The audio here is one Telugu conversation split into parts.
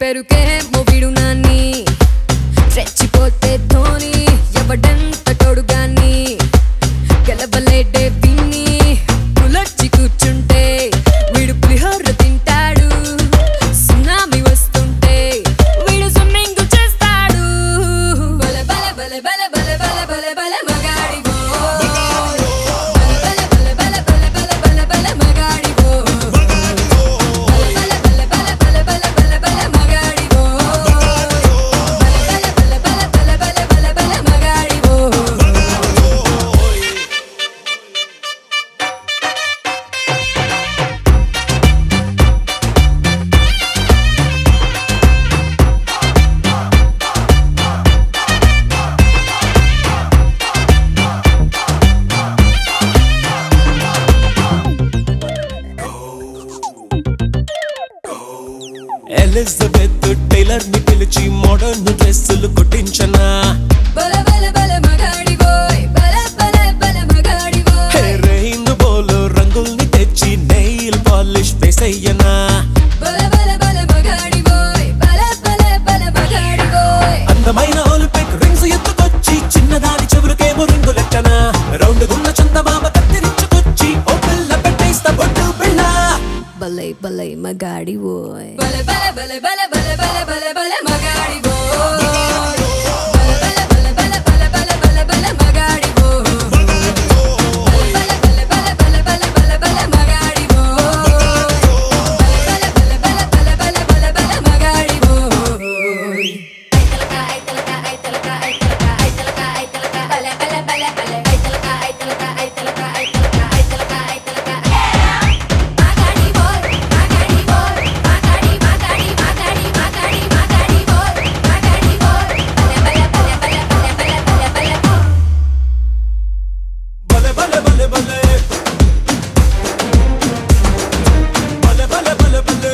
పెరుకే మొవిడు నాన్ని రెచ్చిపోతే ధోని ఎవడంత తోడుగాని గెలవలేడే విన్ని పులర్చి కూర్చుంటే వీడు పులిహోర తింటాడు సునామీ వస్తుంటే వీడు స్విమ్మింగ్ చేస్తాడు బల బల బల బల బల బల బల బల మగాడివో బల బల బల బల బల బల బల మగాడివో బల బల బల బల బల బల బల మగాడివో బల బల బల బల బల బల మగాడివో ఎలిజబెత్ టైలర్ ని పిలిచి మోడర్న్ డ్రెస్సులు కుట్టించనా బల బల బల మగాడివోయ్ బల బల బల మగాడివోయ్ హెరైన్ బోలు రంగుల్ని తెచ్చి నెయిల్ పాలిష్ వేసయ్యనా బల బల బల మగాడివోయ్ బల బల బల మగాడివోయ్ అందమైన ఒలింపిక్ రింగ్స్ ఎత్తుకొచ్చి చిన్నదాని చెవులకేమో రింగు లెక్కన రౌండ్ గున్న చందమామ కత్తిరించుకొచ్చి ఓ పిల్ల పెట్టేస్తా బొట్టు పిల్ల బలై బలై మగాడివోయ్ బల బల బల బల బల బల బల బల మగాడివోయ్ బల బల బల బల బల బల బల మగాడివోయ్ బల బల బల బల బల బల బల మగాడివోయ్ బల బల బల బల బల బల మగాడివోయ్ బలే బలే బలే బలే బలే బలే బలే బలే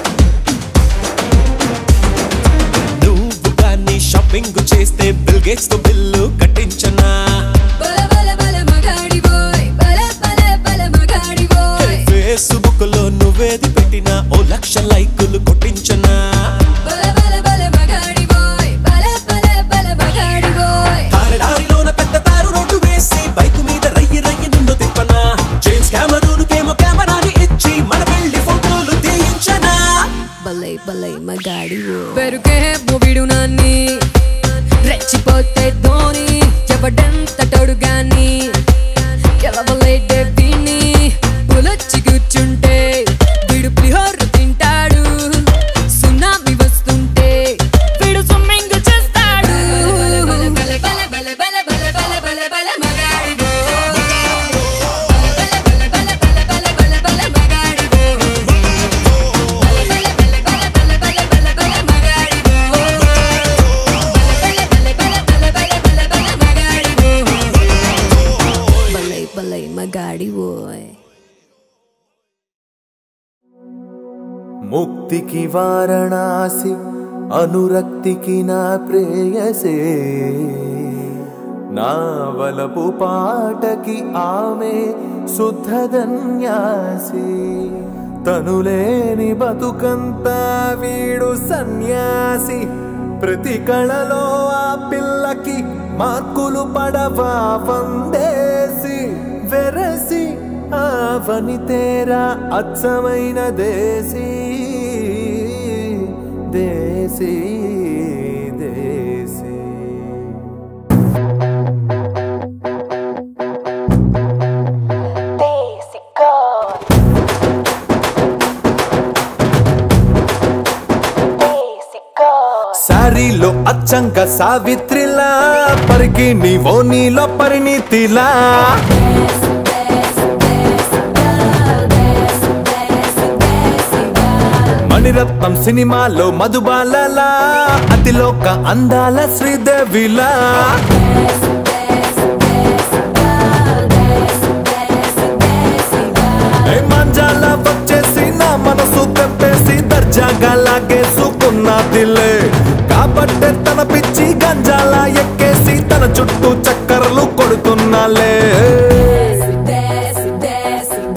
నువ్వు కానీ షాపింగ్ చేస్తే బిల్ గేట్స్ తో బిల్లు కట్టించనా బల బల బల మగాడివోయ్ బల బల బల మగాడివోయ్ ఫేస్బుక్ లో నువ్వేది పెట్టినా ఓ లక్ష లైకులు కొట్టించనా బల బల బల మగాడివోయ్ బల బల బల మగాడివోయ్ తారడారిలోన పెద్ద తారు రోడ్డు వేసి బైక్ మీద రయ్యి రయ్యి నిన్ను తిప్పనా జేమ్స్ కెమెరూన్కేమో కెమెరాని ఇచ్చి మన పెళ్లి ఫోటోలు తీయించనా బలై బలై మగాడివోయ్ పెరుగే మొవిడు నాన్ని రెచ్చిపోతే ధోని ఎవడంత తోడుగాని గెలవలేడే విని పులొచ్చి కూర్చుంటే వీడు పులిహోర తింటాడు సునామీ వస్తుంటే వీడు స్విమ్మింగ్ చేస్తాడు బల బల బల బల బల బల బల బల మగాడివోయ్ బల బల బల బల బల బల బల మగాడివోయ్ బలై బలై మగాడివోయ్ ముక్తికి వారణాసి అనురక్తికి నా ప్రేయసే నా వలపు పాటకి ఆమె శుద్ధధన్యాసి తనులేని బతుకంతా వీడు సన్యాసి ప్రతి కళలో ఆ పిల్లకి మార్కులు పడవా వందేసి వెరసి ఆ వనితేరా అచ్చమైన దేశీ దేశీ దేశీ సారీలో అచ్చంక సావిత్రిలా పరిగి నీవో నీలో పరిణితిలా మణిరత్నం సినిమాలో మధుబాలలా అతిలోక అందాల శ్రీదేవిలా ఏ మంజాల వచ్చేసి నా మనసు తెప్పేసి దర్జాగా లాగేసుకున్నదిలే కాబట్టే తన పిచ్చి గంజాల ఎక్కేసి తన చుట్టూ చక్కర్లు కొడుతున్నాలే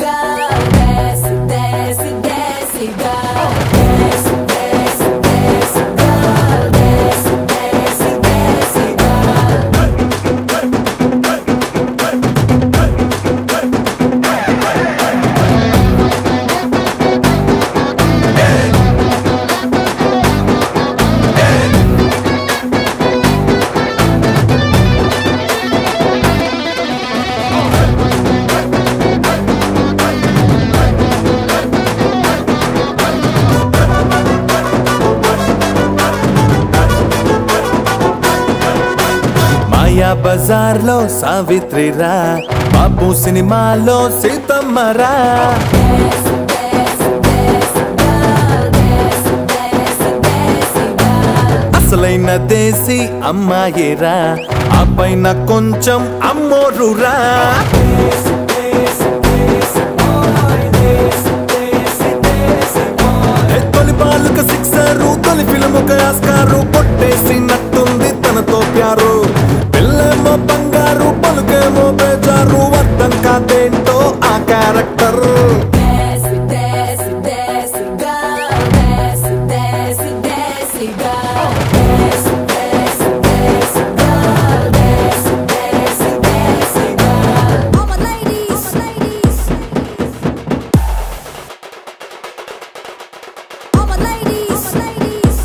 Desce, desce, desce, desce, desce, బజార్లో సావిత్రిరా బాబు సినిమాలో సీతమ్మరా అసలైన దేశీ అమ్మాయిరా ఆ పైన కొంచెం అమ్మోరురా ఏ తొలి బాలుక సిక్సరు తొలి ఫిల్ముక ఆస్కారు కొట్టేసినట్టుంది తనతో ప్యారు పిల్లేమో బంగారు పలుకేమో బేజారు అర్థం కాదేంటో ఆ character Desce, desce, desce, gal. Desce, desce, desce, gal. Desce, desce, desce, gal. Desce, desce, desce, gal. All my ladies, all my ladies, all my ladies.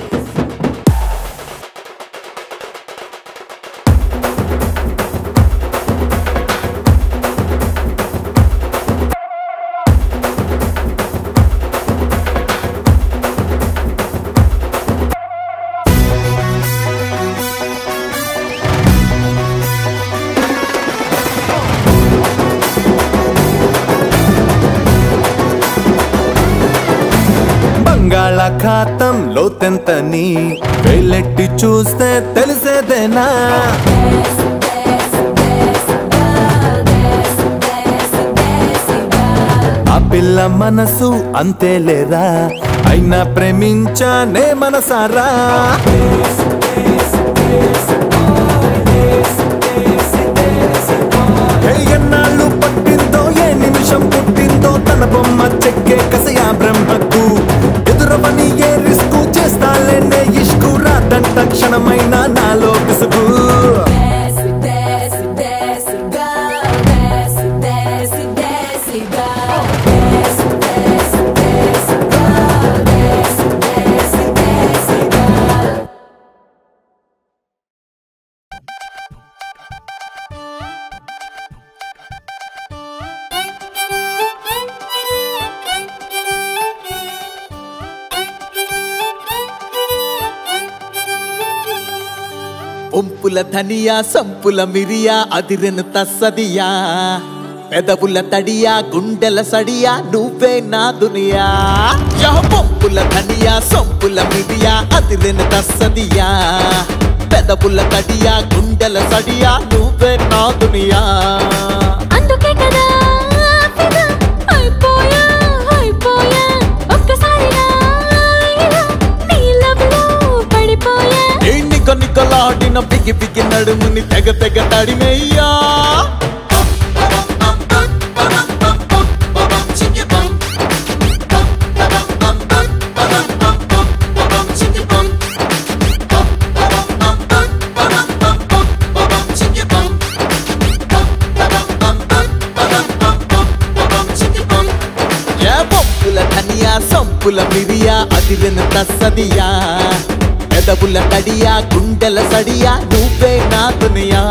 బంగాళాఖాతం లోతెంతని వేలెట్టి చూస్తే తెలిసేదేనా ఆ పిల్ల మనసు అంతేలేరా అయినా ప్రేమించానే మనసారా ఏ ఎన్నాళ్ళు పట్టిందో ఏ నిమిషం పుట్టిందో తన బొమ్మ చెక్కే కసయా బ్రహ్మకు ఎదురవని ఏ రిస్కు చేస్తాలేనే ఇష్కు రాదంట క్షణమైన నాలో విసుగు Desce, desce, desce, gal. Desce, desce, desce, gal. Desce, desce, desce, gal. Desce, desce, desce, gal. ఒంపుల ధనియా సంపుల మిరియా అదిరెను తస్సదియా పెదవుల తడియా గుండెల సడియా నువ్వే నా దునియా యహ పొంపుల ధనియా సొంపుల మిరియా అదిరెను తస్సదియా పెదవుల తడియా గుండెల సడియా నువ్వే నా దునియా అందుకే కదా ఫిదా అయిపోయా అయిపోయా ఒక్కసారిగా ఇలా నీ లవ్లో పడిపోయా ఏ నిక నికలాడిన పిగి పిగి నడుముని తెగ తెగ తడిమేయ్యా ఏ పంపుల ధనియా సంపుల మిరియా అదిరెను తస్సదియా పెదవుల తడియా గుండెల సడియా నువ్వే నా దునియా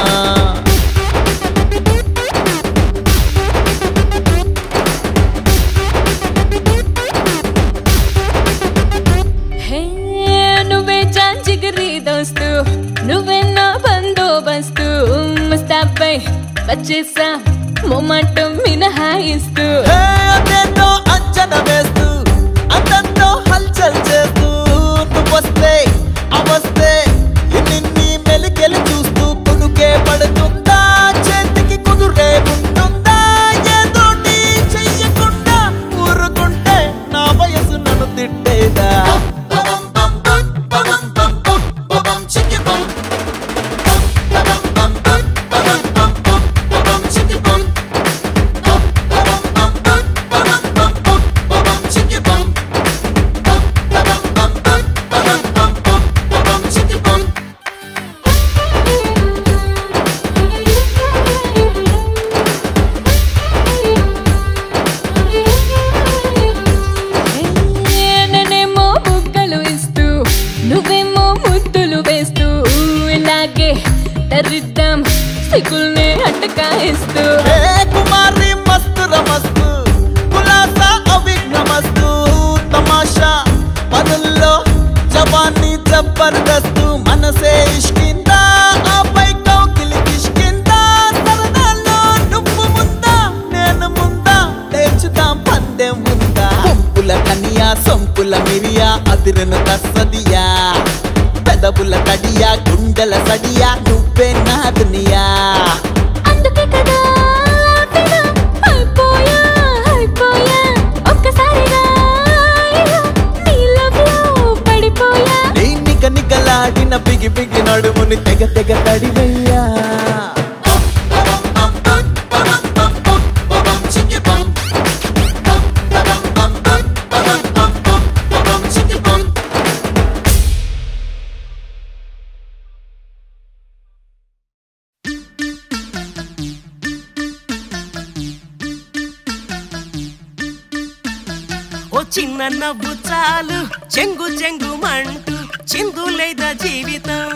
హే నువ్వే జాన్ జిగరి దోస్తు నువ్వే నా బందోబస్తు ముస్తాబై వచ్చేసా మొమాటం మినహాయిస్తూ హే, అదేంటో అంచనా వేస్తూ అందంతో హల్చల్ చేస్తూ నువ్వొస్తే అవస్తే నిన్ని మెలికెలు చూస్తూ కునుకే పడుతుందా చేతికి కుదురే ఉంటుందా ఏదో నీ చెయ్యకుండా ఊరుకుంటే నా వయసు నన్ను తిట్టేదా అట్టే ఉందా పంపుల కనియా సొంపుల మిరియా అదిరిన తస్సదియా పెదవుల తడియా గుండెల సడియా నువ్వే నా దునియా అందుకే కదా ఆపినా, అయిపోయా, అయిపోయా. ఒక్కసారిగా ఇలా నీ love లో పడిపోయా. నీ నిగ నిగలాడిన పిగి పిగి నడుముని తెగ తెగ తడివయ్యా ఓ చిన్న నవ్వు చాలు చెంగు చెంగు మంటూ చిందులేదా జీవితం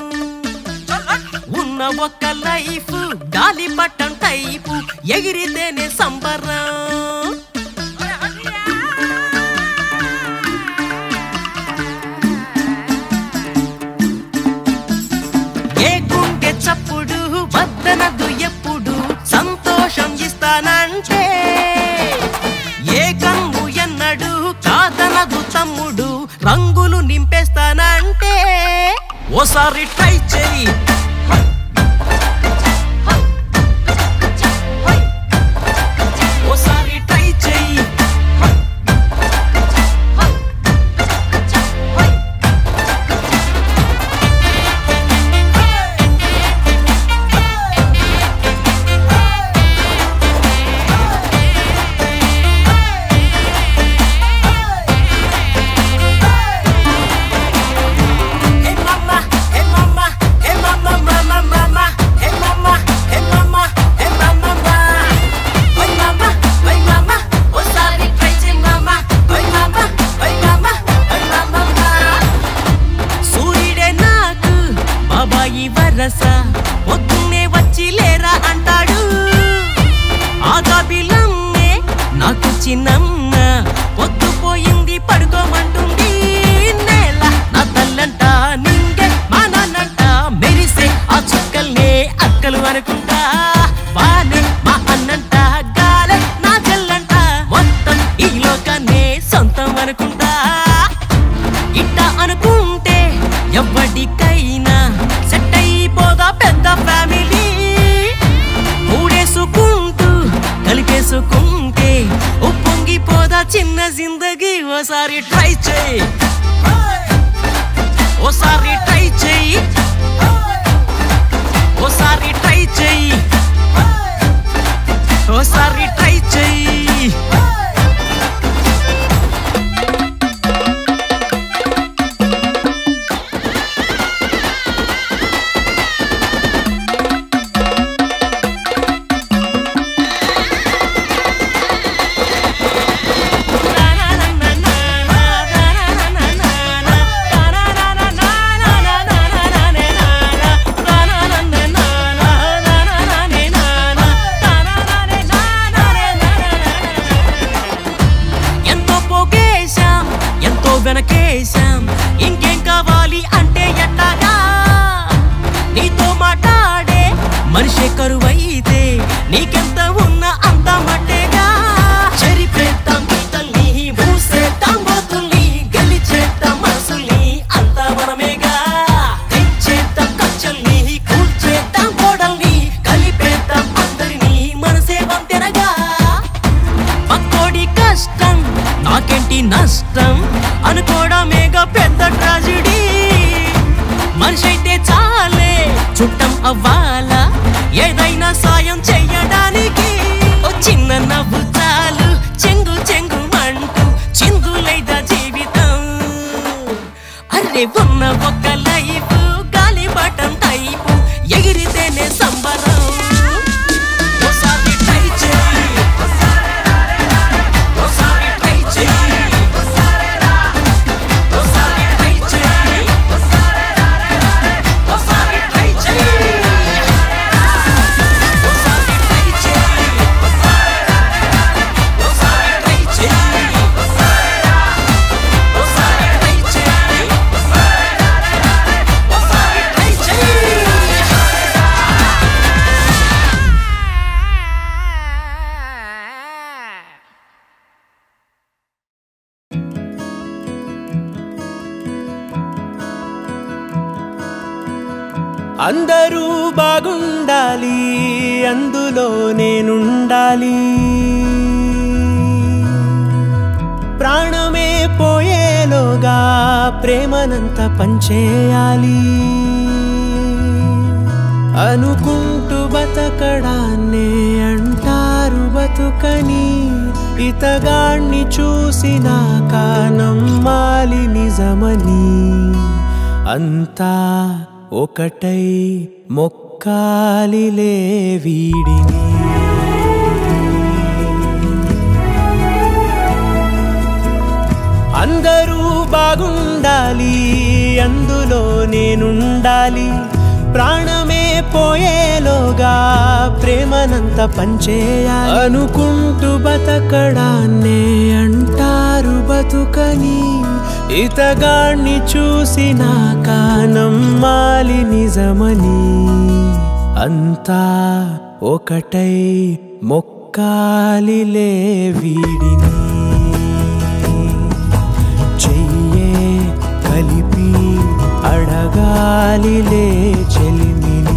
ఉన్న ఒక్క లైఫ్ గాలి పట్టం టైపు ఎగిరితేనే సంబరం ఏ గుండె చప్పుడు వద్దనదు ఎప్పుడు సంతోషం ఇస్తానంటే ఏ కన్ను ఎన్నడు కాదనదు తమ్ముడు రంగులు నింపేస్తానంటే ఓసారి ట్రై చెయ్యి ఓసారి ట్రై చెయ్యి Hey mama, hey mama, hey mama, mama, mama. Hey mama, hey mama, hey mama, mama. Oi mama, oi mama, ఓసారి try చెయ్ mama. Oi mama, oi mama, oi mama, mama. సూర్యుడే నాకు బాబాయి వరస పొద్దున్నే వచ్చి లేరా అంటాడు ఆగాబిలమ్మే నాకు చిన్నమ్మ పొద్దుపోయింది పడుకోమంటుంది నేల నా తల్లంట నింగే మా నాన్నంట మెరిసే ఆ చుక్కల్నే అక్కలు అనుకుంటా వానే మా అన్నంట గాలే నా చెల్లంట మొత్తం ఈ లోకాన్నే సొంతం అనుకుంటా ఇట్ట అనుకుంటే ఎవ్వడికైనా సెట్ అయిపోదా పెద్ద ఫ్యామిలీ మూడేసుకుంటూ కలిపేసుకుంటే ఉప్పొంగిపోదా చిన్న జిందగీ ఓసారి ట్రై చేయి ఓసారి ట్రై చేయి ఓసారి ట్రై చేయి ఓసారి ట్రై చేయి ఎంతో పోగేశాం ఎంతో వెనకేశాం ఇంకేం కావాలి అంటే ఎట్టాగా నీతో మాట్లాడే మనిషే కరువైతే నీకెంత ఉన్నా అంత మట్టేగా చెరిపేద్దాం గీతల్ని మూసేద్దాం బతుల్ని గెలిచేద్దాం మనసుల్ని అంతా మనమేగా తెంచేద్దాం కచ్చల్ని కూల్చేద్దాం గోడల్ని కలిపేద్దాం అందరినీ మనసే వంతెనగా పక్కోడి కష్టం నాకేంటి నష్టం అనుకోవడమేగా పెద్ద ట్రాజిడీ మనిషి అయితే చాలే చుట్టం అవ్వాలా ఏదైనా సాయం చెయ్యడానికి ఓ చిన్న నవ్వు చాలు చెంగు చెంగు మంటూ చిందులైదా జీవితం అరే ఉన్న ఒక్క లైఫ్ గాలి బటం టైపు ఎగిరితేనే సంబరం ఓసారి ట్రై చేయి ఓసారి ట్రై చేయి ఓసారి ట్రై చేయి ఓసారి ట్రై చేయి ఓసారి ట్రై చేయి ఓసారి ట్రై చేయి ఓసారి ట్రై చేయి ఓసారి ట్రై చేయి అందరూ బాగుండాలి అందులో నేనుండాలి ప్రాణమే పోయేలోగా ప్రేమనంత పంచేయాలి అనుకుంటూ బతకడాన్నే అంటారు బతుకని ఇతగాణ్ణి చూసినాక నమ్మాలి నిజమని అంతా ఒకటై మొక్కాలిలే వీడిని అందరూ బాగుండాలి అందులో నేనుండాలి ప్రాణమే పోయేలోగా ప్రేమనంత పంచేయాలి అనుకుంటూ బతకడాన్నే అంటారు బతుకని ఇతగాణ్ణి చూసినాక నమ్మాలి నిజమని అంతా ఒకటై మొక్కాలిలే వీడిని చెయ్యే కలిపి అడగాలిలే చెలిమిని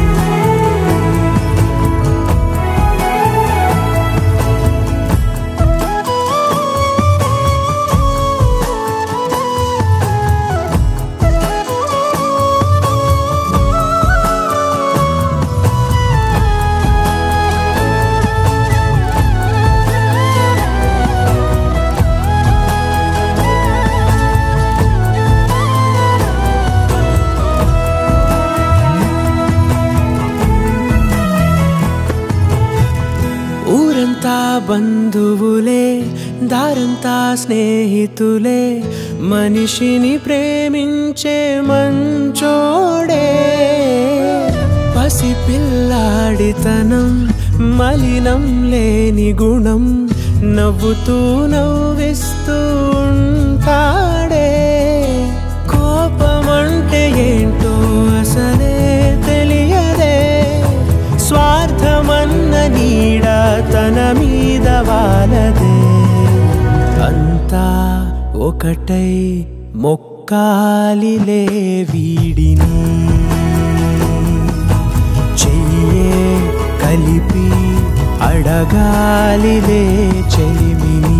ఊరంతా బంధువులే దారంతా స్నేహితులే మనిషిని ప్రేమించే మంచోడే పసి పిల్లాడితనం మలినం లేని గుణం నవ్వుతూ నవ్విస్తూ ఉంటాడే కోపమంటే ఏంటో అసలే తెలియదే స్వార్థమన్న నీడ తన మీద వాలదే అంతా ఒకటై మొక్కాలిలే వీడిని చెయ్యే కలిపి అడగాలిలే చెలిమిని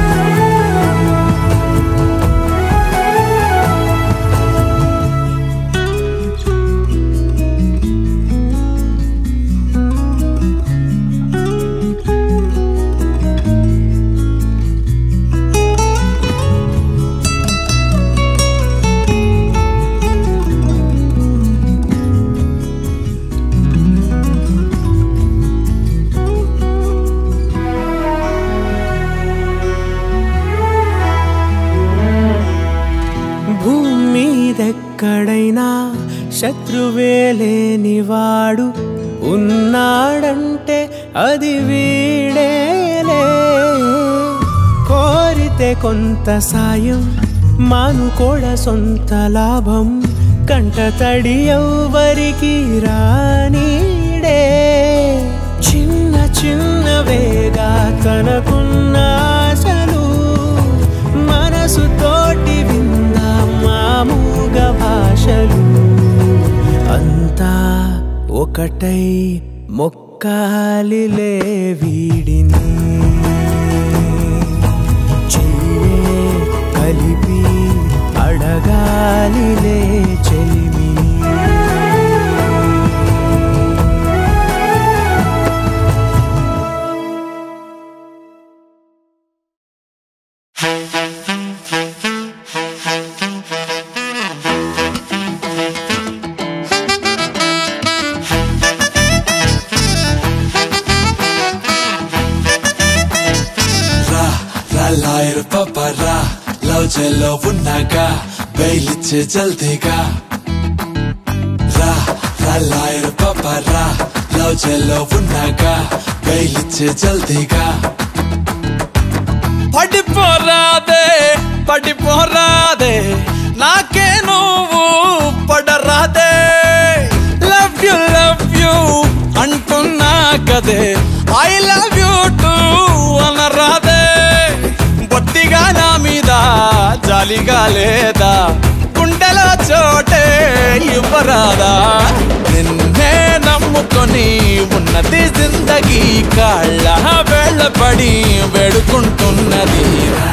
భూమి మీదెక్కడైనా శత్రువే లేనివాడు ఉన్నాడంటే అది వీడేలే కోరితే కొంత సాయం మానుకోడ సొంత లాభం కంట తడి ఎవ్వరికి రానీడే చిన్న చిన్న వేగా తనకున్న ఆశలు మనసు తోటి విందా మామూగ భాషలు అంతా ఒకటై మొక్కాలిలే వీడిని చెయ్యే కలిపి అడగాలిలే చెలిమిని రా రా లాయర్ పాపా రా లవ్ జైల్లో ఉన్నాగా బెయిలిచ్చే జల్దీగా రా రా లాయర్ పాపా రా లవ్ జైల్లో ఉన్నాగా బెయిలిచ్చే జల్దీగా పడిపోరాదే పడిపోరాదే నాకే నువ్వు పడరాదే లవ్ యు లవ్ యు అంటున్నా కదే ఐ లవ్ యు టు అనరాదే బొత్తిగా నా మీద జాలిగా లేదా గుండెలో చోటే ఇవ్వరాదా నిన్నే నమ్ముకొని ఉన్నది జిందగీ కాళ్ళ వెళ్ళబడి వేడుకుంటున్నది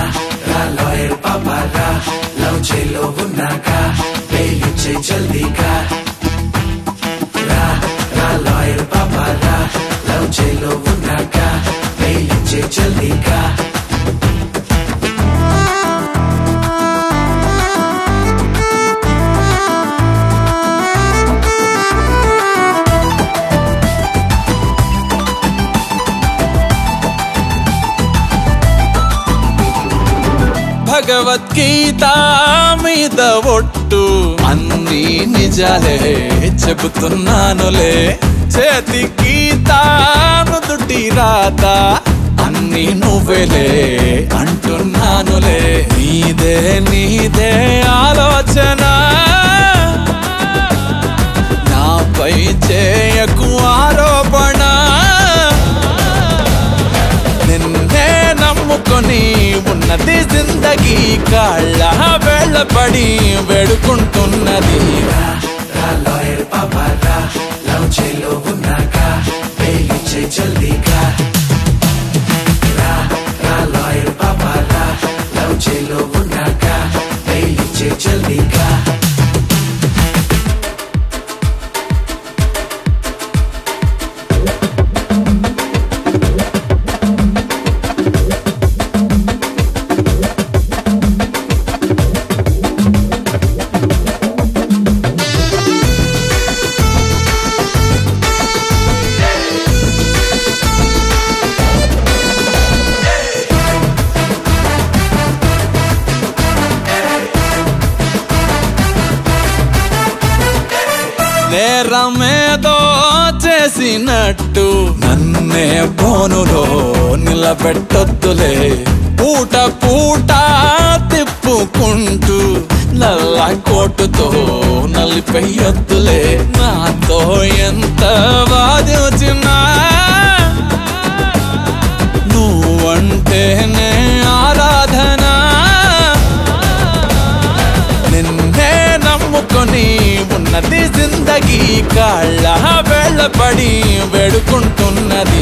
భగవద్గీత మీద ఒట్టు అన్ని నిజాలే చెబుతున్నానులే చేతి గీత నుదుటి రాత అన్ని నువ్వేలే అంటున్నానులే నీదే నీదే ఆలోచన నాపై చేయకు ఆరోపణ నిన్నే నమ్ముకొని ఉన్నది జిందగీ కాళ్ళ వెళ్ళబడి వేడుకుంటున్నది నేరమేదో చేసినట్టు నన్నే బోనులో నిలబెట్టొద్దులే పూట పూట తిప్పుకుంటూ నల్ల కోటుతో నలిపెయ్యొద్దులే నాతో ఎంత వాదించినా నువ్వంటేనే ఆరాధన నిన్నే నమ్ముకొని ఉన్నది జిందగీ కాళ్ళ వెళ్ళబడి వేడుకుంటున్నది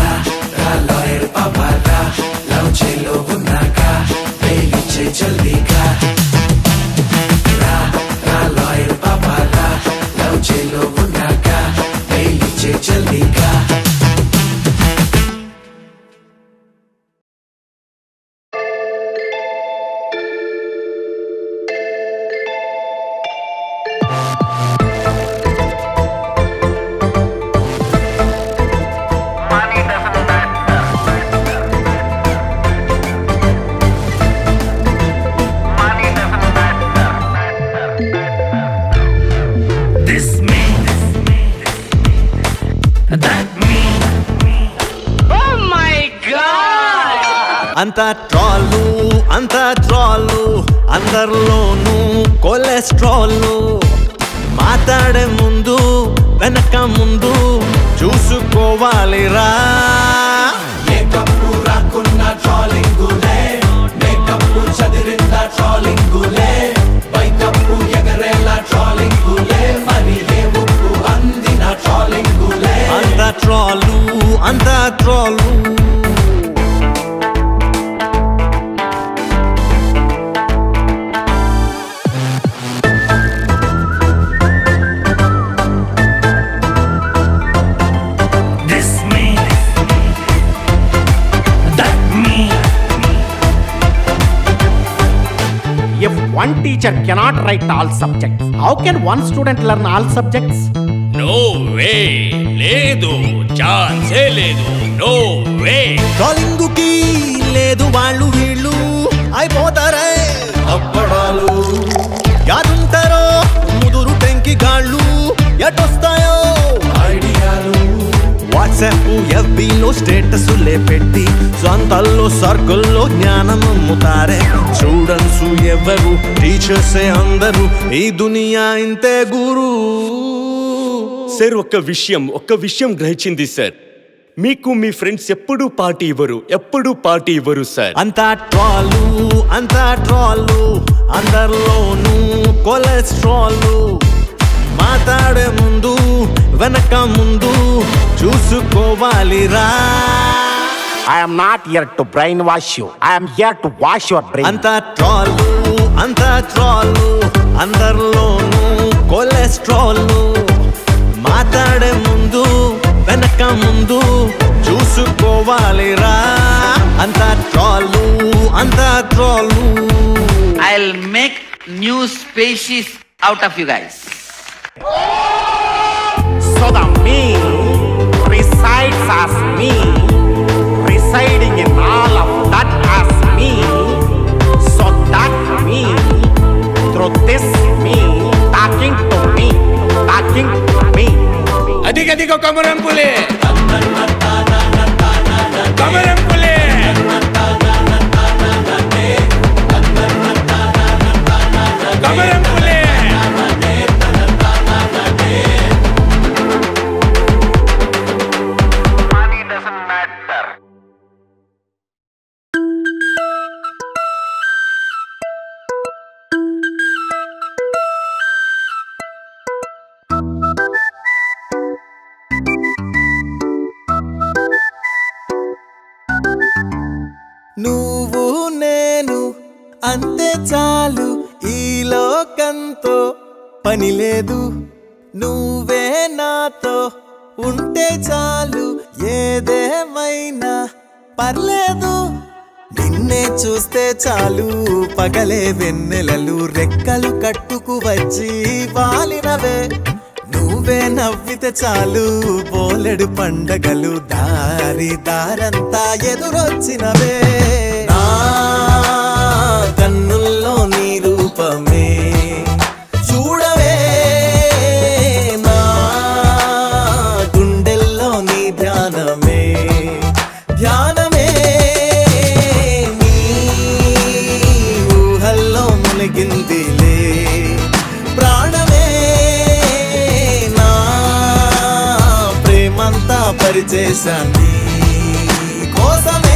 This me, that me. Oh my God! అంత ట్రాలు అంత ట్రాలు అందరిలోనూ కొలెస్ట్రాల్ మాట్లాడే ముందు వెనక ముందు చూసుకోవాలిరా అంత ట్రాలు అంత ట్రాలు This me, that me. If one teacher cannot write all subjects, how can one student learn all subjects? No way, లేదు ఛాన్సే లేదు నో వే ట్రాలింగుకి లేదు వాళ్ళు వీళ్ళు అయిపోతారే అప్పడాలు యాదుంటారో ముదురు టెంకి గాళ్ళు ఎటొస్తాయో ఐడియాలు వాట్సాప్ ఎఫ్బీలో స్టేటస్ పెట్టి సొంతల్లో సర్కుల్లో జ్ఞానం అమ్ముతారే స్టూడెంట్స్ ఎవరు టీచర్సే అందరూ ఈ దునియా ఇంతే గురు సార్ ఒక్క విషయం ఒక్క విషయం గ్రహించింది సార్ మీకు మీ ఫ్రెండ్స్ ఎప్పుడూ పార్టీ ఇవ్వరు ఎప్పుడూ పార్టీ ఇవ్వరు సార్ అంతా ట్రాలు అంతా ట్రాలు అందరిలోనూ కొలెస్ట్రాల్ మాట్లాడే ముందు వెనక ముందు చూసుకోవాలిరా I'm not here to brainwash you I'm here to wash your brain అంత ట్రాల్ అంత ట్రాల్ అందరిలోనూ కొలెస్ట్రాల్ మాట్లాడే ముందు వెనక ముందు చూసుకోవాలిరా అంత ట్రాల్ అంత troll I'll make new species out of you guys. So the me resides as me, residing in all of that as me. So that me, through this me, talking to me, talking to me. అదిగదిగో కమరం పులి కమరం పులి కమరం పులి నువ్వు నేను అంతే చాలు ఈ లోకంతో పని లేదు నువ్వే నాతో ఉంటే చాలు ఏదేమైనా పర్లేదు నిన్నే చూస్తే చాలు పగలే వెన్నెలలు రెక్కలు కట్టుకు వచ్చి వాలినవే నువ్వే నవ్వితే చాలు బోలెడు పండగలు దారి దారంతా ఎదురొచ్చినవే నా కన్నుల్లో నీ రూపమే చూడవే నా గుండెల్లో నీ ధ్యానమే ధ్యానమే నీ ఊహల్లో మునిగిందిలే ప్రాణమే నా ప్రేమంతా పరిచేశాన్ని కోసమే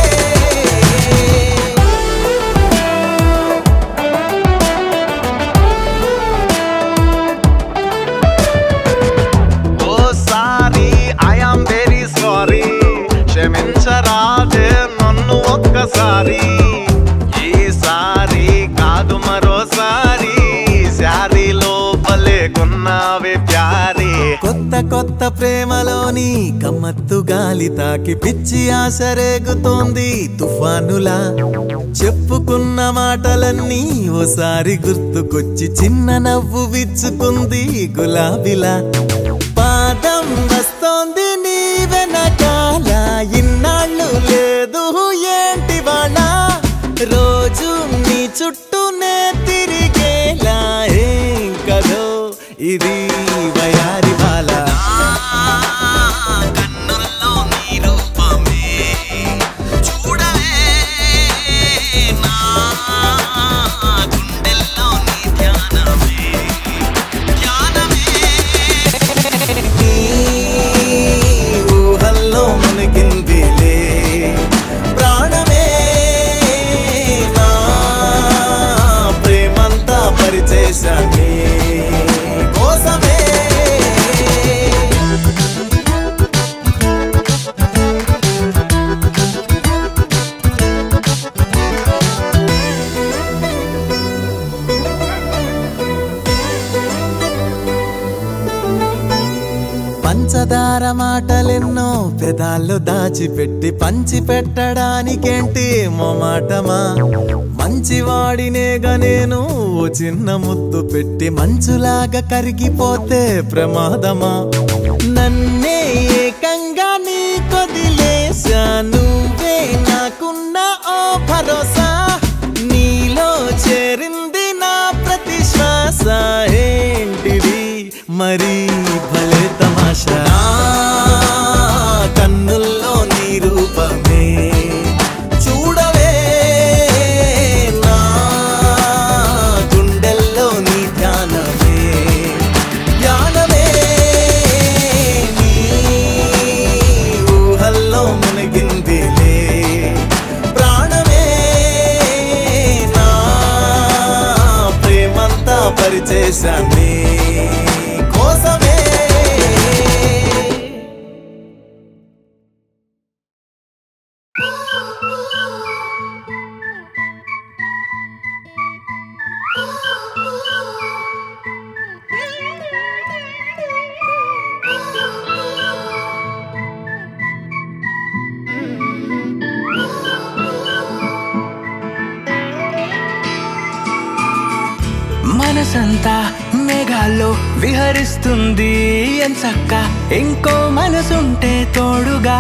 oh sorry I am very sorry క్షమించరాదే నన్ను ఒక్కసారి ఈసారి కాదు మరోసారి శారీ లోపలే కొన్నావే ప్యారీ కొత్త కొత్త ప్రేమలోని కమ్మత్తు గాలి తాకి పిచ్చి ఆశ రేగుతోంది తుఫానులా చెప్పుకున్న మాటలన్నీ ఓసారి గుర్తుకొచ్చి చిన్న నవ్వు విచ్చుకుంది గులాబీలా పాదం వస్తోంది నీ వెనకాల ఇన్నాళ్ళు లేదు ఏంటి వాళ్ళ రోజు నీ చుట్టూనే తిరిగేలా ఏం కదో ఇది వయారి బాల కన్నుల్లో నీ రూపమే చూడవే నా గుండెల్లో నీ ధ్యానమే ధ్యానమే నీ ఊహల్లో మునిగిందిలే ప్రాణమే నా ప్రేమంతా పరిచేశాన్ని కోసమే పంచదార మాటలెన్నో పెదాల్లో దాచిపెట్టి పంచి పెట్టడానికేంటి మొమాటమా మంచివాడినేగా నేను ఓ చిన్న ముద్దు పెట్టి మంచులాగా కరిగిపోతే ప్రమాదమా నన్నే ఏకంగా నీ కొదిలేసా నువ్వే నాకున్న ఓ భరోసా నీలో చేరింది నా ప్రతి శ్వాస ఏంటిది మరి భలే తమాషా నా కన్నుల్లో నీ రూపమే చూడవే నా గుండెల్లో నీ ధ్యానమే ధ్యానమే నీ ఊహల్లో మునిగిందిలే ప్రాణమే నా ప్రేమంతా పరిచేశాన్ని కోసమే మనసంతా మేఘాల్లో విహరిస్తుంది ఎంచక్క ఇంకో మనసుంటే తోడుగా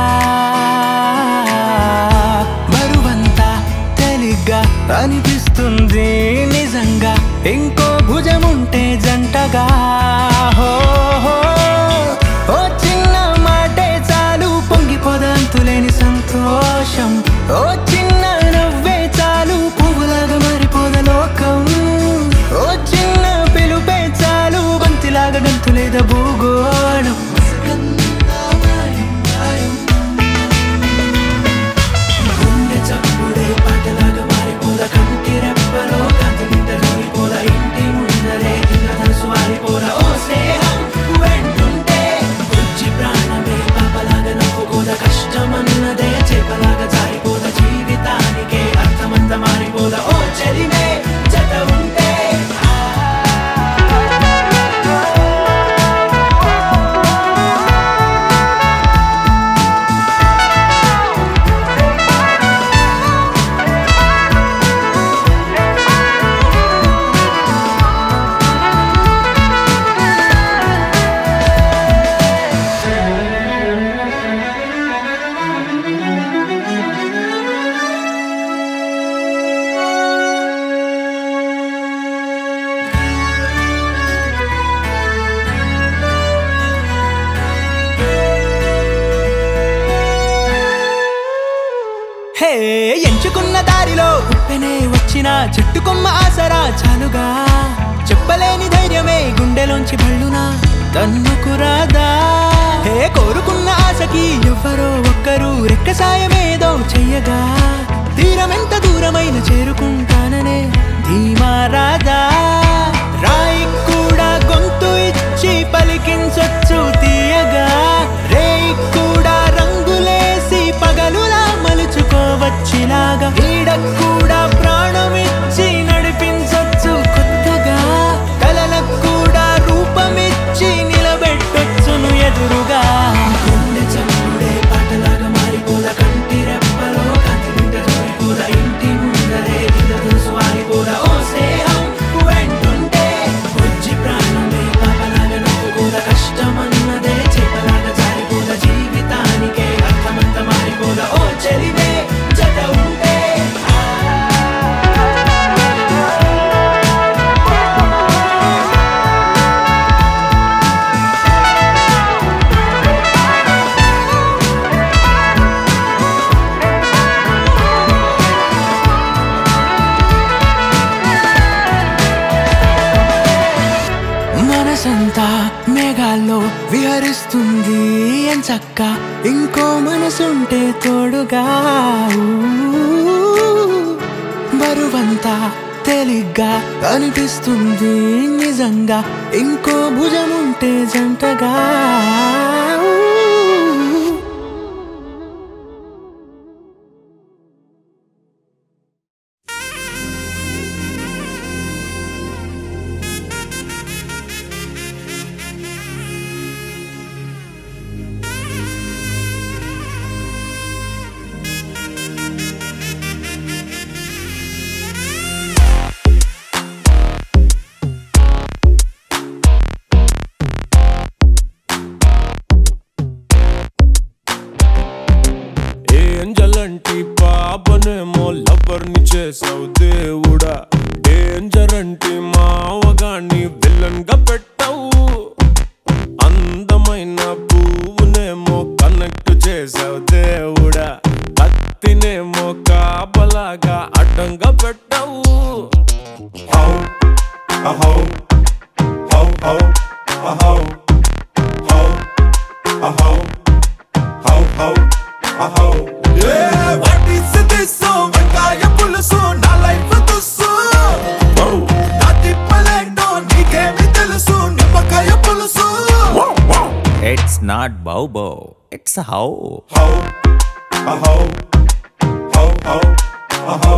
బరువంతా తేలిగ్గా అనిపిస్తుంది నిజంగా ఇంకో భుజముంటే జంటగా హో హో. ఓ చిన్న మాటే చాలు పొంగిపోదంతులేని సంతోషం ఓ చిన్న నవ్వే చాలు పువ్వులాగా మారిపోద లోకం ఓ చిన్న పిలుపే చాలు బంతిలాగా గంతులేద భూగోళం గుండె చప్పుడే పాటలాగా మారిపోద కంటి రెప్పలో కాంతి నింట నూరిపోద ఇంటి ముందరే కింద మనసు ఆరిపోద ఓ స్నేహం వెంటుంటే బుజ్జి ప్రాణమే పాపలాగా నవ్వుకోద కష్టమన్నదే చేపలాగా జారిపోద జీవితానికే అర్థమంత మారిపోద ఓ చెలిమే జత ఉంటే హే ఎంచుకున్న దారిలో ఉప్పెనే వచ్చిన చెట్టు కొమ్మ ఆసరా చాలుగా చెప్పలేని ధైర్యమే గుండెలోంచి బళ్ళునా తన్నుకురాదా హే కోరుకున్న ఆశకి ఎవ్వరో ఒక్కరు రెక్క సాయమేదో చెయ్యగా తీరమెంత దూరమైన చేరుకుంటాననే ధీమా రాదా రాయి కూడా గొంతు ఇచ్చి పలికించొచ్చు తీయగా రేయి కూడా రంగులేసి పగలులా మలుచుకోవచ్చిలాగా ఈడ కూడా ప్రాణమిచ్చి నడిపించొచ్చు కొత్తగా కలలకు కూడా రూపమిచ్చి నిలబెట్టొచ్చును ఎదురుగా గుండె చప్పుడే పాటలాగా మారిపోద కంటి రెప్పలో కాంతి నింట జోరిపోద ఇంటి ముందరే కింద తెలుసు ఆరిపోద ఓ స్నేహం వెంటుంటే బుజ్జి ప్రాణమే పాపలాగా నవ్వుకోద కష్టమన్నదే చేపలాగా జారిపోద జీవితానికే అర్థమంత మారిపోద ఓ చెలివే జత ఉంటే మనసంతా మేఘాల్లో విహరిస్తుంది ఎంచక్క ఇంకో మనసుంటే తోడుగా ఊ, బరువంతా తేలిగ్గా అనిపిస్తుంది నిజంగా ఇంకో భుజముంటే జంటగా ఊ. ఏంజలంటి పాపనేమో లవర్ని చేసావు దేవుడా డేంజర్ అంటే మావగాన్ని విలన్ గా పెట్టావు అందమైన పువ్వునేమో కనెక్ట్ చేసావు దేవుడా కత్తినేమో కాపలాగా అడ్డంగా పెట్టావు హౌ అహౌ హౌ హౌ అహౌ హౌ అహౌ హౌ హౌ అహౌ వాట్ ఈస్ దిస్ వెంకాయ పులుసు నా లైఫ్ తుస్సు నా తిప్పలేంటో నీకేమి తెలుసు నిమ్మకాయ పులుసు It's not bow bow, it's a how. How అహౌ హౌ హౌ అహౌ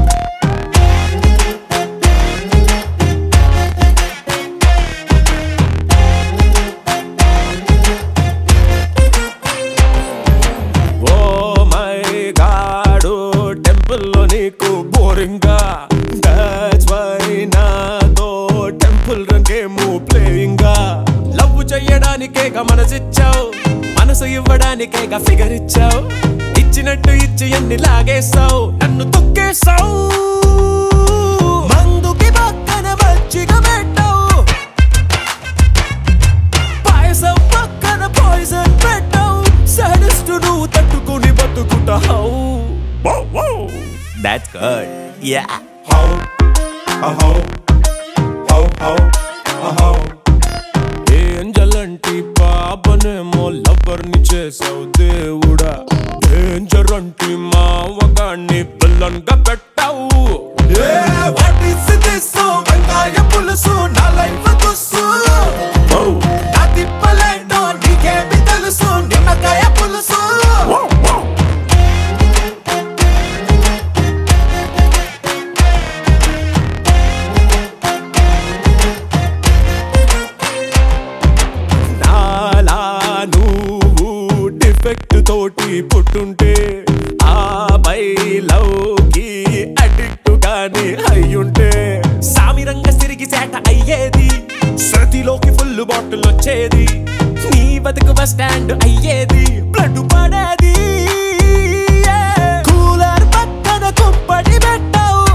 ఓ మై గాడు టెంపుల్లో నీకు బోరింగా దట్స్ వై నాతో చెయ్యడానికేగా మనసిచ్చావు మనసు ఇవ్వడానికేగా ఫిగర్ ఇచ్చావు ఇచ్చినట్టు ఇచ్చి ఎన్ని లాగేశావు నన్ను తొక్కేశావు మందుకి పక్కన మజ్జిగ పెట్టావు పాయసం పక్కన పాయిజన్ పెట్టావు సడిస్తూ నువ్వు తట్టుకుని బతుకుతావు That's good. Yeah. ఏంజలంటి పాపనేమో లవర్ ని చేసావు దేవుడా డేంజర్ అంటి మావగాన్ని పిల్లన్ గా పెట్టావు పులుసు నా లైఫ్ తుస్సు నా తిప్పలేంటో నీకేమి తెలుసు నిమ్మకాయ పులుసు నాలా నువ్వు డిఫెక్ట్ తోటి పుట్టుంటే ఆ బైలవ్కి అడిక్ట్ గాని అయ్యుంటే సామిరంగ సిరిగి సేట అయ్యేది శృతిలోకి ఫుల్ బాటిల్ వచ్చేది నీ బతుకు బస్ స్టాండ్ అయ్యేది బ్లడ్ పడేది కూలర్ పక్కన కుంపటి పెట్టావు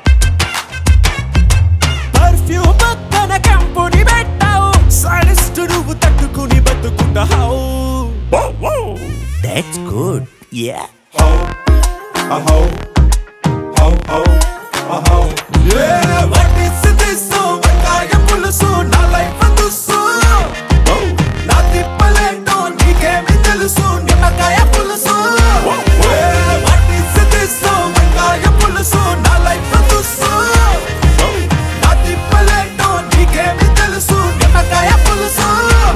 పర్ఫ్యూమ్ పక్కన కంపుని పెట్టావు సడిస్ట్ నువ్వు తట్టుకుని బతుకుతావు That's good. Yeah. పులుసు నా లైఫ్ తుస్సు నా తిప్పలేంటో నీకేమి తెలుసు నిమ్మకాయ పులుసు What is this? వంకాయ పులుసు నా లైఫ్ తుస్సు నా తిప్పలేంటో నీకేమి తెలుసు నిమ్మకాయ పులుసు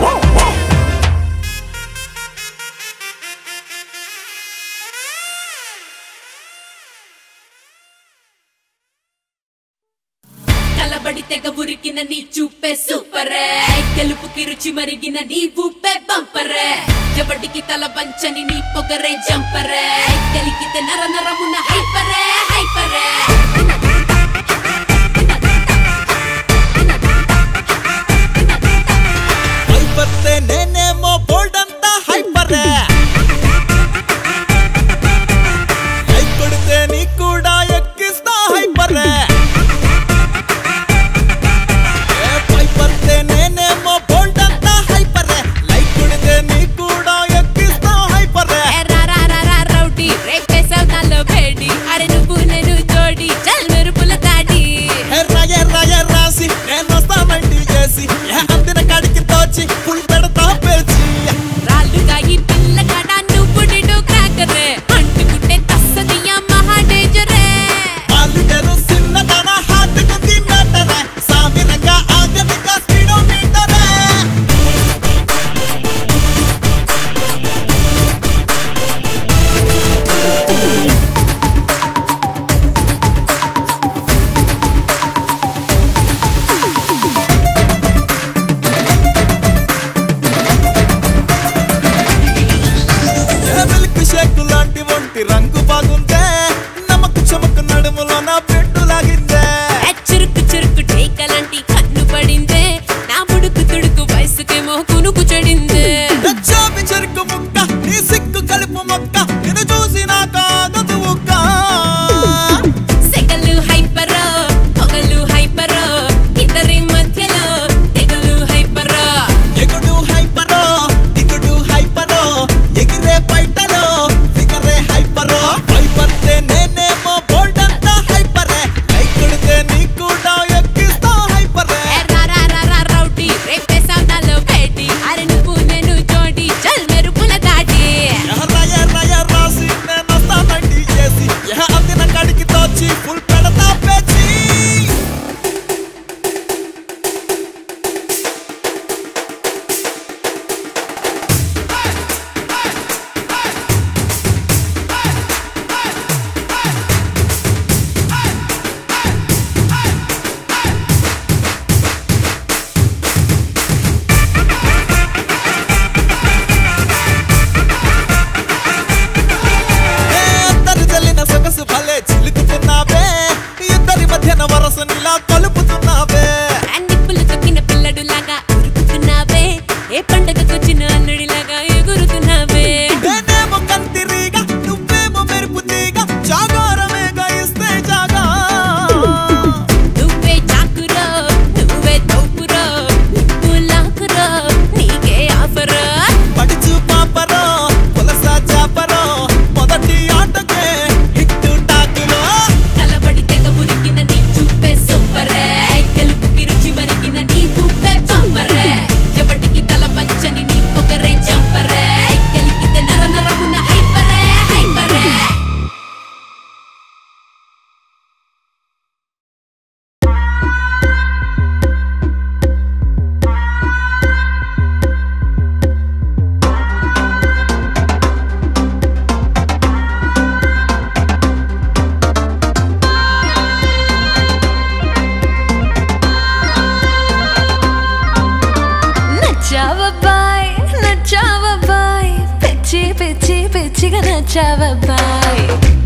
కలబడి తెగ ఉరికిన నీ చూపే సూపరే గెలుపుకి రుచి మరిగిన నీ ఊపే బంపరే ఎవడికి తల వంచని నీ పొగరే జంపరే గెలికితే నర నరమున హైపరే హైపరే హైపర్తే నేనేమో బోల్డ్ అంతా హైపరే హై కొడితే నీ కూడా ఎక్కిస్తా హైపరే ఏ హైపర్తే నేనేమో బోల్డ్ అంతా హైపరే లైక్ కొడితే నీ కూడా ఎక్కిస్తా హైపరే ఏ రా రా రా రా రౌడీ రేపేసావు నాలో భేడి అరే నువ్వు నేను జోడి చల్ నచ్చావబ్బాయ్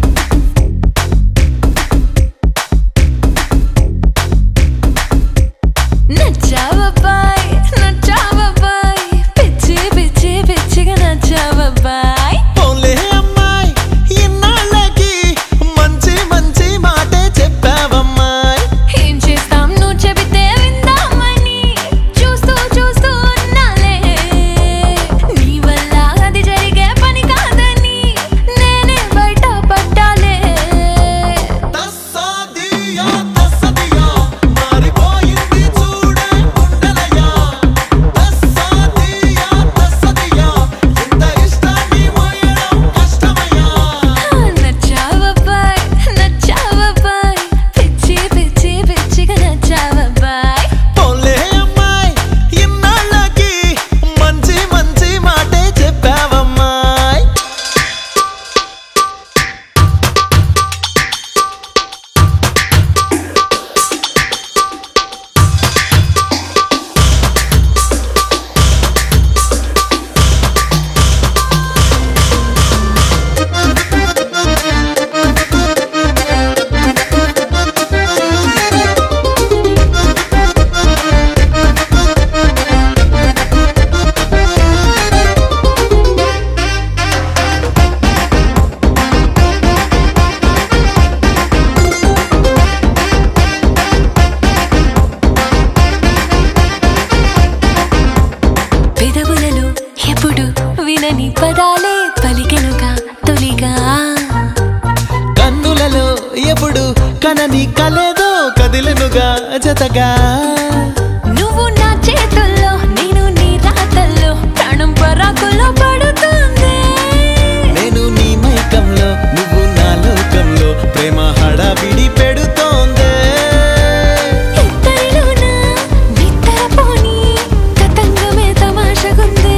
నచ్చావబ్బాయ్ నచ్చావబ్బాయ్ పిచ్చి పిచ్చి పిచ్చిగా నచ్చావబ్బాయ్ పోన్లే అమ్మాయి ఇన్నాళ్ళకి మంచి మంచి మాటే చెప్పావమ్మాయి ఏం చేస్తాం నువ్వు చెబితే విందామని చూస్తూ చూస్తూ ఉన్నాలే నీ వల్ల అది జరిగే పని కాదని నేనే బయట పడ్డాలే తస్సాదియా తస్సదియా మారిపోయింది చూడే గుండెలయ్యా తస్సాదియా తస్సదియా ఇంత ఇష్టాన్ని మోయడం కష్టమయ్యా నచ్చావబ్బాయ్ నచ్చావబ్బాయ్ పిచ్చి పిచ్చి పిచ్చిగా నచ్చావబ్బాయ్ పోన్లే అమ్మాయి ఇన్నాళ్ళకి మంచి మంచి మాటే చెప్పావమ్మాయి పెదవులలో ఎప్పుడు వినని పదాలే పలికెనుగా తొలిగా కన్నులలో ఎప్పుడు కనని కలేదో కదిలెనుగా జతగా నువ్వు నా చేతుల్లో నేను నీ రాతల్లో ప్రాణం పరాకుల్లో పడుతుంది నేను నీ మైకంలో నువ్వు నా లోకంలో ప్రేమ హడావిడి పెడుతోందే ఇద్దరిలోన నిద్రపోని తతంగమే తమాషగుందే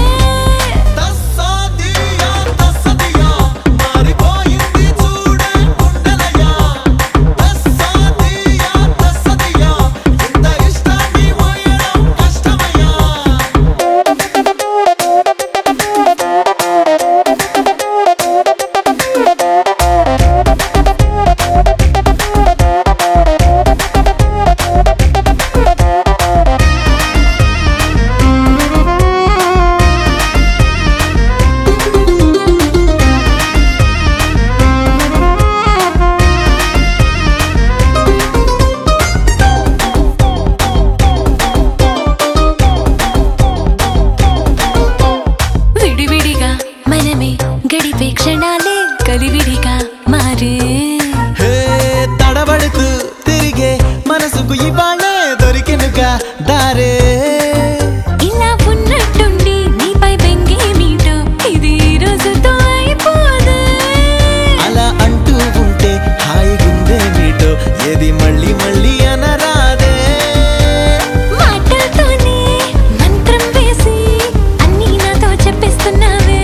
తస్సాదియా తస్సదియా మారిపోయింది చూడే గుండెలయ్యా తస్సాదియా తస్సదియా ఇంత ఇష్టాన్ని మోయడం కష్టమయ్యా విడివిడిగా మనమే గడిపే క్షణాలే కలివిడిగా మారే హే తడబడుతూ తిరిగే మనసుకు ఇవాళే దొరికెనుగా దారే ఇలా ఉన్నట్టుండి నీపై బెంగే మీటో ఇది ఈ రోజుతో అయిపోదు అలా అంటూ ఉంటే హాయిగుందే మీటో ఏది మళ్ళీ మళ్ళీ అనరాదే మాటలతోనే మంత్రం వేసి అన్నీ నాతో చెప్పిస్తున్నావే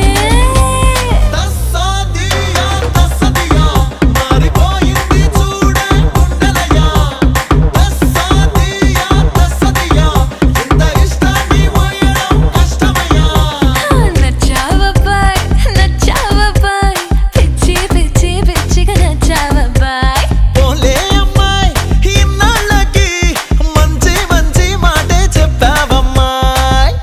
తస్సాదియా తస్సదియా మారిపోయింది చూడే గుండెలయ్యా తస్సాదియా తస్సదియా ఇంత ఇష్టాన్ని మోయడం కష్టమయ్యా నచ్చావబ్బాయ్ నచ్చావబ్బాయ్ పిచ్చి పిచ్చి పిచ్చిగా నచ్చావబ్బాయ్ పోలే అమ్మాయి ఇన్నాళ్ళకి మంచి మంచి మాటే చెప్పావమ్మాయ్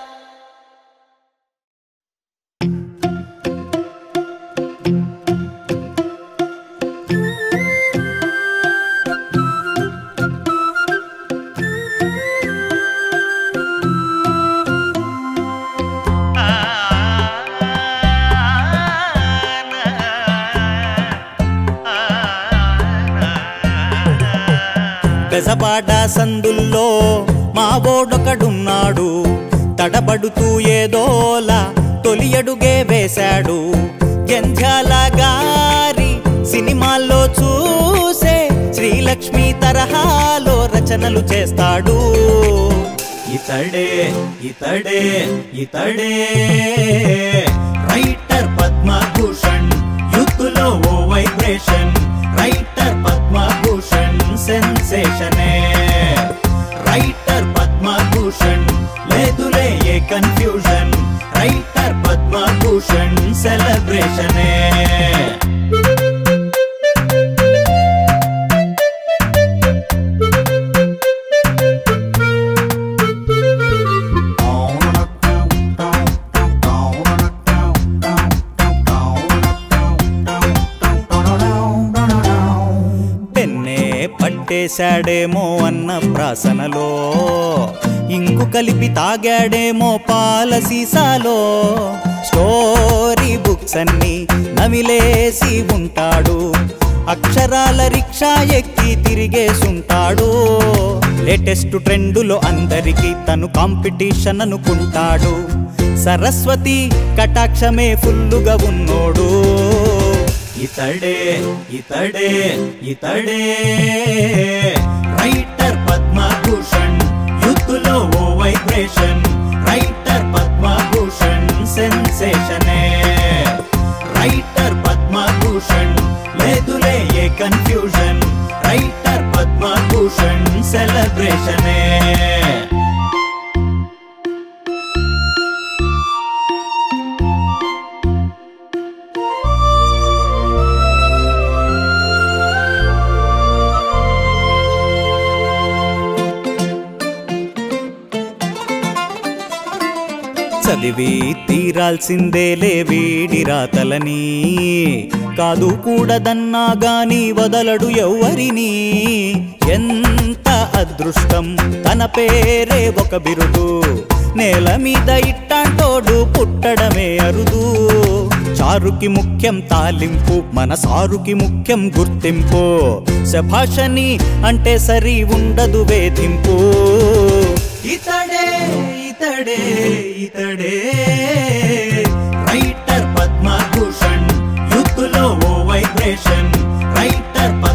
బెజబాట సందుల్లో మా ఓడొకడున్నాడు తడబడుతూ ఏదోలా తొలి అడుగే వేశాడు జంధ్యాల గారి సినిమాల్లో చూసే శ్రీలక్ష్మి తరహాలో రచనలు చేస్తాడు ఇతడే ఇతడే ఇతడే రైటర్ పద్మభూషణ్ యూత్లో ఓ వైబ్రేషన్ రైటర్ పద్మభూషణ్ సెన్సేషనే రైటర్ పద్మభూషణ్ లేదులే ఏ కన్ఫ్యూజన్ రైటర్ పద్మభూషణ్ సెలబ్రేషనే పట్టేశాడేమో అన్న ప్రాసనలో ఇంకు కలిపి తాగాడేమో పాల సీసాలో స్టోరీ బుక్స్ అన్ని నమిలేసి ఉంటాడు అక్షరాల రిక్షా ఎక్కి తిరిగేసుంటాడు లేటెస్ట్ ట్రెండులో అందరికీ తను కాంపిటీషన్ అనుకుంటాడు సరస్వతి కటాక్షమే ఫుల్లుగా ఉన్నోడు ఇతడే ఇతడే ఇతడే రైటర్ పద్మభూషణ్ యూత్లో ఓ వైబ్రేషన్ రైటర్ పద్మభూషణ్ సెన్సేషనే రైటర్ పద్మభూషణ్ లేదులే ఏ కన్ఫ్యూజన్ రైటర్ పద్మభూషణ్ సెలబ్రేషనే చదివి తీరాల్సిందేలే వీడి రాతలని కాదు కూడదన్నా గాని వదలడు ఎవ్వరిని ఎంత అదృష్టం తన పేరే ఒక బిరుదు నేల మీద ఇట్టాంటోడు పుట్టడమే అరుదు చారుకి ముఖ్యం తాలింపు మన సారుకి ముఖ్యం గుర్తింపు శభాషని అంటే సరి ఉండదు వేధింపు ఇతడే ఇతడే ఇతడే రైటర్ పద్మభూషణ్ యూత్లో ఓ వైబ్రేషన్ రైటర్ పద్మ